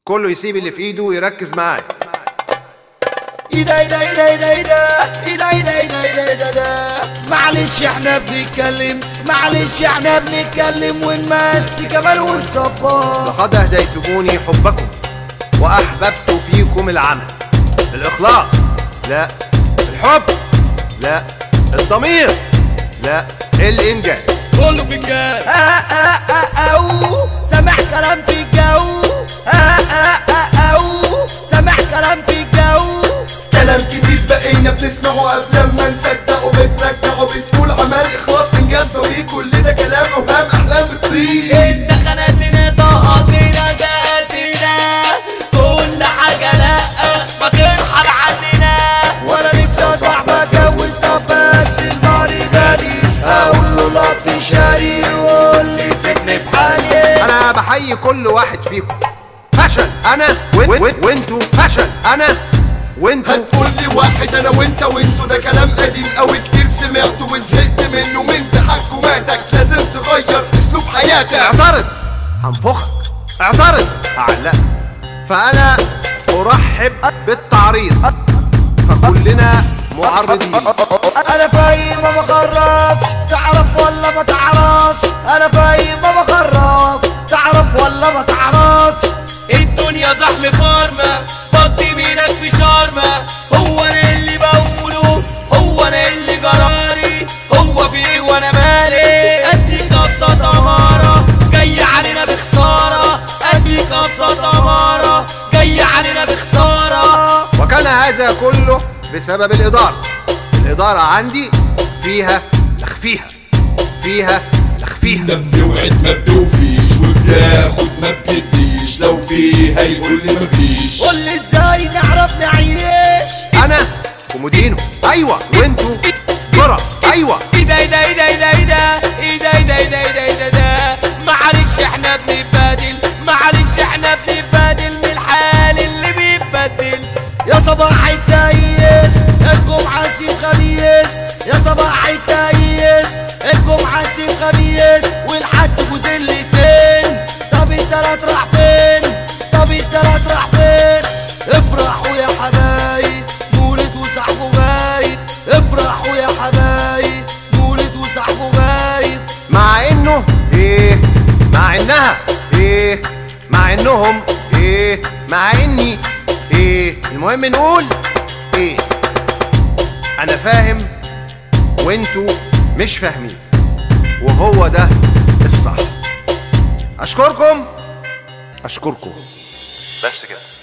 كله يسيب اللي في ايده ويركز معايا ايدا ايدا ايدا ايدا ايدا ايدا ايدا ايدا ايدا ايدا ايدا معلش احنا بنتكلم معلش احنا بنتكلم ونمسي كمان ونصبر لقد اهديتموني حبكم واحببت فيكم العمل الاخلاص لا الحب لا الضمير لا الانجاز كله في الجاز آه آه آه أو سامع كلام في الجو آه آه آه أو سامع كلام في الجو كلام كتير بقينا بنسمعه قبل ما نصدقه بترجعه بتقول عمال اخلاص انجاز ضمير كل ده كلام اوهام احلام بتطير انت خنقتنا طهقتنا زقتنا كل حاجة لا ما ترحل عننا وانا نفسي اصح اتجوز طب بس الماري غالي اقول له لا تشاري وقول لي سيبني في حالي انا بحيي كل واحد فيكم فشل انا وين- وين- وانتوا فشل انا وانتوا هتقول لي واحد انا وانت وانتو ده كلام قديم قوي كتير سمعته وزهقت منه من تحكماتك لازم تغير اسلوب حياتك اعترض هنفخك اعترض هعلقك فانا ارحب بالتعريض فكلنا معرضين انا فاهم ما بخرف تعرف ولا ما تعرف انا فاهم ما بخرف تعرف ولا ما تعرف الدنيا زحم فارمة فضي مينك في شارمة هو انا اللي بقوله هو انا اللي جراري هو في ايه وانا مالي اديك ابسط امارة جاي علينا بخسارة اديك ابسط امارة جاي علينا بخسارة وكان هذا كله بسبب الإدارة الإدارة عندي فيها لخفيها فيها لخفيها بيوعد ما بيوفيش وبياخد ما بيديش لو فيه هيقول لي مفيش قول لي ازاي نعرف نعيش أنا كومودينو أيوة وأنتوا ذرة أيوة ايه ده ايه ده ايه ده ايه ده ايه ده ايه ده ايه ده ايه ده ايه ده ايه ده معلش احنا بنتبادل معلش احنا بنتبادل من الحال اللي بيتبدل يا صباح التايس الجمعة تسيب خميس يا صباح التايس الجمعة تسيب خميس والحد جوز الاتنين طب التلات راح فين طب التلات راح فين افرحوا يا حبايب مولد وصاحبه غايب افرحوا يا حبايب مولد وصاحبه غايب مع إنه إيه مع إنها إيه مع إنهم إيه مع إني إيه المهم نقول إيه أنا فاهم وأنتوا مش فاهمين وهو ده الصح أشكركم أشكركم بس كده